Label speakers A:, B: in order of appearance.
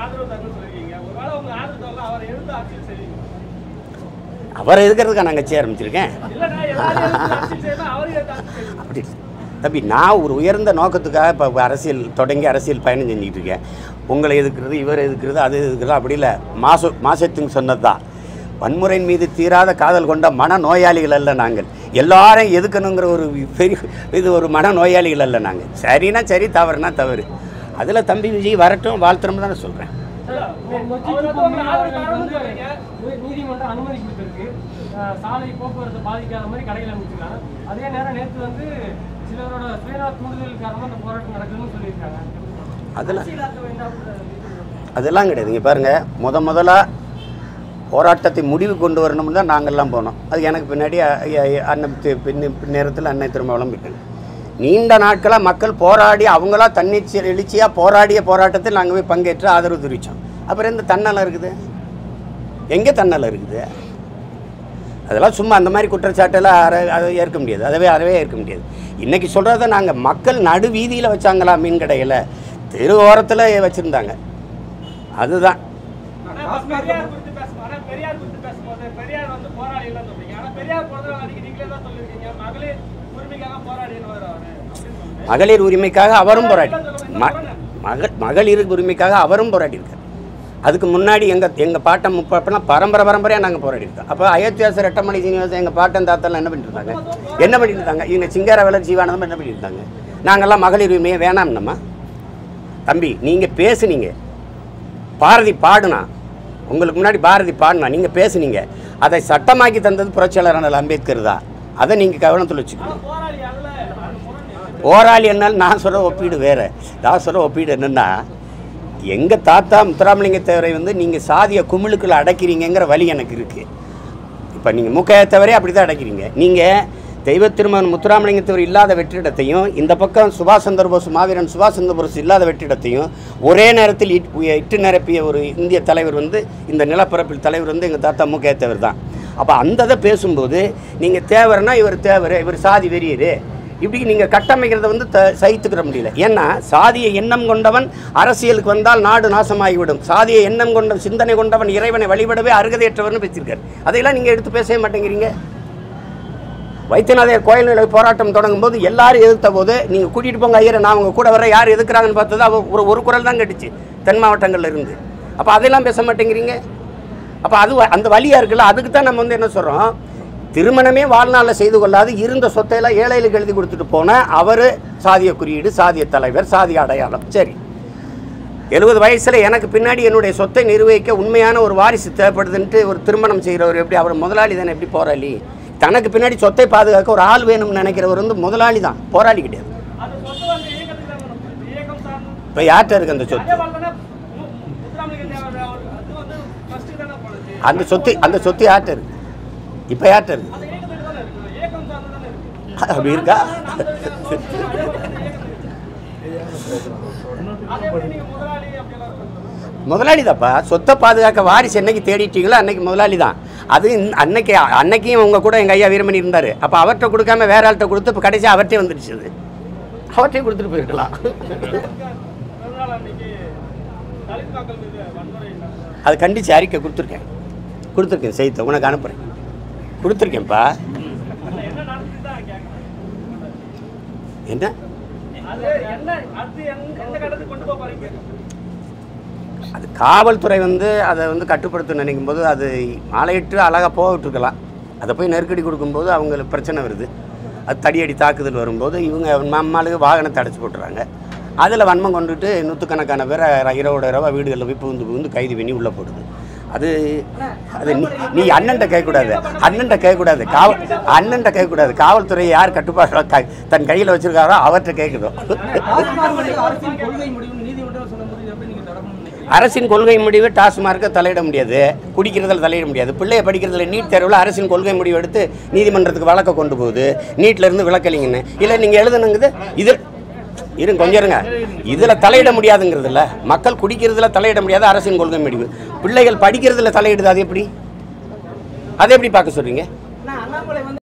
A: ஆதரவு தரணும்னு சொல்லிருக்கீங்க ஒருவேளை உங்க ஆதரவு தரல அவரை எழுந்து அரசியல் செய்வீங்க
B: அவரை எதுக்கிறதுக்கா நான் கட்சி ஆரம்பிச்சிருக்கேன்
A: இல்லைன்னா எல்லாரும் எழுந்து அரசியல் செய்யணும் அவரையும் எழுந்து அரசியல் செய்வீங்க
B: அப்படி இல்லை. தம்பி நான் ஒரு உயர்ந்த நோக்கத்துக்காக இப்போ அரசியல் தொடங்கி அரசியல் பயணம் செஞ்சுக்கிட்டு இருக்கேன் உங்களை எதுக்குறது இவர் எதுக்குறது அது எதுக்குறது அப்படி இல்லை மாசு மாசத்துங்க சொன்னது தான் வன்முறையின் மீது தீராத காதல் கொண்ட மன நோயாளிகள் அல்ல நாங்கள் எல்லாரையும் எதுக்கணுங்கிற ஒரு பெரிய இது ஒரு மன நோயாளிகள் அல்ல நாங்கள் சரினா சரி தவறுனா தவறு அதில் தம்பி விஜய் வரட்டும் வாழ்த்துறோம் தானே சொல்கிறேன்
C: நீதிமன்றம் அனுமதி கொடுத்திருக்கு அஹ் சாலை போக்குவரத்து பாதிக்காத மாதிரி கடைகள் அமைச்சிருக்காங்க அதே நேரம் நேற்று வந்து சிலரோட சுயநல தூண்டுதல் காரணமா அந்த போராட்டம் நடக்குதுன்னு சொல்லியிருக்காங்க
B: அதெல்லாம்
C: அரசியலாக்க வேண்டாம்
B: அதெல்லாம் கிடையாது இங்கே பாருங்கள் முத முதலாக போராட்டத்தை முடிவு கொண்டு வரணும்னு தான் நாங்கள்லாம் போனோம் அது எனக்கு பின்னாடி அ- அ- அண்ணன் தி- பின்ன பின் நேரத்தில் அன்னை திருமாவளம் இருக்காங்க நீண்ட நாட்களாக மக்கள் போராடி அவங்களா தன்னிச்சை எழுச்சியாக போராடிய போராட்டத்தில் நாங்கள் போய் பங்கேற்று ஆதரவு தெரிவித்தோம் அப்புறம் எந்த தன்னலம் இருக்குது எங்கே தன்னலம் இருக்குது அதெல்லாம் சும்மா அந்த மாதிரி குற்றச்சாட்டெல்லாம் அற அதை ஏற்க முடியாது அதவே அறவே ஏற்க முடியாது இன்றைக்கி சொல்கிறத நாங்கள் மக்கள் நடு வீதியில் வச்சாங்களா மீன் கடையில் தெரு ஓரத்தில் வச்சுருந்தாங்க அதுதான்
A: ஆனா இப்ப பெரியார் குறித்து பேசும் ஆனா பெரியார் குறித்து பேசும்போது பெரியார் வந்து போராடி இல்லைன்னு சொல்றீங்க ஆனா பெரியார் பிறந்த நாள் அன்னைக்கு நீங்களே தான் சொல்லியிருக்கீங்க மகளிர் உரிமைக்காக போராடினவர் அவரு அப்படின்னு சொல்லிட்டு
B: மகளிர் உரிமைக்காக அவரும் போராடி ம மகள் மகளிர் உரிமைக்காக அவரும் போராடியிருக்கார் அதுக்கு முன்னாடி எங்கள் எங்கள் பாட்டம் முப்பனா பரம்பரை பரம்பரையாக நாங்கள் போராடியிருக்கோம் அப்போ அயோத்தியாசர் ரெட்டமணி சீனிவாசன் எங்கள் பாட்டன் தாத்தெல்லாம் என்ன பண்ணிட்டு இருந்தாங்க என்ன பண்ணிட்டு இருந்தாங்க இவங்க சிங்கார வேலர் ஜீவானந்தம் என்ன பண்ணிட்டு இருந்தாங்க நாங்கள்லாம் மகளிர் உரிமையை வேணாம்னம்மா தம்பி நீங்கள் பேசுனீங்க பாரதி பாடுனா உங்களுக்கு முன்னாடி பாரதி பாடினா நீங்கள் பேசுனீங்க அதை சட்டமாக்கி தந்தது புரட்சியாளர் அண்ணல் அம்பேத்கர் தான் அதை நீங்கள் கவனத்தில் வச்சுக்கணும்
A: போராடி அதுல அது போராடி
B: போராளி என்னால் நான் சொல்கிற ஒப்பீடு வேறு நான் சொல்கிற ஒப்பீடு என்னென்னா எங்கள் தாத்தா முத்துராமலிங்க தேவரை வந்து நீங்கள் சாதிய குமிழுக்குள்ள அடைக்கிறீங்கங்கிற வழி எனக்கு இருக்குது இப்போ நீங்கள் முக்கைய தவறே அப்படி தான் அடைக்கிறீங்க நீங்கள் தெய்வ திருமகன் முத்துராமலிங்க தேவர் இல்லாத வெற்றிடத்தையும் இந்த பக்கம் சுபாஷ் சந்திர போஸ் மாவீரன் சுபாஷ் சந்திர போஸ் இல்லாத வெற்றிடத்தையும் ஒரே நேரத்தில் இட்- உய- இட்டு நிரப்பிய ஒரு இந்திய தலைவர் வந்து இந்த நிலப்பரப்பில் தலைவர் வந்து எங்கள் தாத்தா முக்கைய தேவர் தான் அப்போ அந்த இதை பேசும்போது நீங்கள் தேவர்னா இவர் தேவர் இவர் சாதி வெறியர் இப்படி நீங்கள் கட்டமைக்கிறத வந்து த சகித்துக்கிற முடியல ஏன்னா சாதிய எண்ணம் கொண்டவன் அரசியலுக்கு வந்தால் நாடு நாசமாகிவிடும் சாதிய எண்ணம் கொண்ட சிந்தனை கொண்டவன் இறைவனை வழிபடவே அருகதையற்றவர்னு பேசியிருக்காரு அதையெல்லாம் நீங்கள் எடுத்து பேசவே மாட்டேங்கிறீங்க வைத்தியநாதர் கோயில் நிலை போராட்டம் தொடங்கும் போது எல்லாரும் எதிர்த்த போது நீங்கள் கூட்டிகிட்டு போங்க ஐயரை நான் அவங்க கூட வர யார் எதுக்குறாங்கன்னு பார்த்தது அவ ஒரு ஒரு குரல் தான் கட்டுச்சு தென் மாவட்டங்கள்ல இருந்து அப்போ அதெல்லாம் பேச மாட்டேங்கிறீங்க அப்போ அது வ- அந்த வழியாக இருக்குல்ல அதுக்கு தான் நம்ம வந்து என்ன சொல்கிறோம் திருமணமே வாழ்நாளில் செய்து கொள்ளாது இருந்த சொத்தையெல்லாம் ஏழைகளுக்கு எழுதி கொடுத்துட்டு போன அவர் சாதிய குறியீடு சாதிய தலைவர் சாதிய அடையாளம் சரி எழுபது வயசில் எனக்கு பின்னாடி என்னுடைய சொத்தை நிர்வகிக்க உண்மையான ஒரு வாரிசு தேவைப்படுதுன்ட்டு ஒரு திருமணம் செய்கிறவர் எப்படி அவர் முதலாளி தானே எப்படி போராளி தனக்கு பின்னாடி சொத்தை பாதுகாக்க ஒரு ஆள் வேணும்னு நினைக்கிறவர் வந்து முதலாளி தான் போராளி கிடையாது
A: அது சொத்து வந்து இயக்கத்துக்கு தான் வேணும். இந்த இயக்கம் சார்ந்து
B: இப்போ யார்கிட்ட இருக்கு அந்த சொத்து
A: அதே மாதிரி தானே மு- முத்துராமலிங்க தேவர் அவர் அது வந்து ஃபர்ஸ்ட் தானே போனது
B: அந்த சொத்து அந்த சொத்து யார்கிட்ட இருக்கு இப்போ யார்கிட்ட இருக்கு
A: அந்த இயக்கத்துக்கு தானே இருக்கு இயக்கம் சார்ந்து தானே இருக்கு
B: அப்படி இருக்கா
A: அதை எப்படி நீங்க முதலாளி அப்படியெல்லாம் சொல்றது?
B: முதலாளி தான்ப்பா சொத்தை பாதுகாக்க வாரிசு என்னைக்கு தேடிட்டீங்களோ அன்னைக்கு முதலாளி தான் அது இந்த- அன்னைக்கு அன்னைக்கும் உங்க கூட எங்கள் ஐயா வீரமணி இருந்தார் அப்போ அவர்கிட்ட கொடுக்காம வேற ஆள்கிட்ட கொடுத்து இப்போ கடைசி அவர்கிட்டே வந்துடுச்சு அது அவர்கிட்டே கொடுத்துட்டு போயிருக்கலாம்
A: பிறந்தநாள் அன்னைக்கு தலித் மக்கள் மீது வன்முறை நடந்தது.
B: அது கண்டித்து அறிக்கை கொடுத்துருக்கேன் கொடுத்துருக்கேன் செய்தி உனக்கு அனுப்புகிறேன் கொடுத்துருக்கேன்ப்பா
A: அதுல என்ன நடந்துச்சு தான் கேட்கறேன்.
B: என்ன
A: அது என்ன அடுத்து எந்த எந்த கட்டத்துக்கு கொண்டு போக போறீங்க
B: அது காவல்துறை வந்து அதை வந்து கட்டுப்படுத்த நினைக்கும் போது அது மாலையிட்டு அழகாக போக விட்டுருக்கலாம் அதை போய் நெருக்கடி கொடுக்கும்போது அவங்களுக்கு பிரச்சனை வருது அது தடியடி தாக்குதல் வரும்போது இவங்க நம்மளுக்கு வாகனத்தை அடைச்சி போட்டுறாங்க அதில் வன்மம் கொண்டுட்டு நூற்றுக்கணக்கான பேரை இரவோட இரவா வீடுகளில் போய் புகுந்து புகுந்து கைது பண்ணி உள்ளே போடுது அது அது நீ நீ அண்ணன்ட்ட கேட்கக்கூடாது அண்ணன்ட்ட கேட்கக்கூடாது காவல் அண்ணன்ட்ட கேட்கக்கூடாது காவல்துறை யார் கட்டுப்பாடு க- தன் கையில் வச்சிருக்காரோ அவர்கிட்ட கேட்குதோ
C: அரசின் கொள்கை முடிவு நீதிமன்றம் சொல்லும்போது இதை எப்படி நீங்க தடுக்கணும்னு நினைக்கிறீங்க
B: அரசின் கொள்கை முடிவு டாஸ்மார்க்கை தலையிட முடியாது குடிக்கிறதுல தலையிட முடியாது பிள்ளைய படிக்கிறதுல நீட் தேர்வில் அரசின் கொள்கை முடிவு எடுத்து நீதிமன்றத்துக்கு வழக்க கொண்டு போகுது நீட்ல இருந்து விளக்கலிங்கன்னு இல்லை நீங்கள் எழுதணுங்குது இது இருங்க கொஞ்சம் இருங்க இதில் தலையிட முடியாதுங்கிறது இல்ல மக்கள் குடிக்கிறதுல தலையிட முடியாது அரசின் கொள்கை முடிவு பிள்ளைகள் படிக்கிறதுல தலையிடுது அது எப்படி அதை எப்படி பார்க்க சொல்றீங்க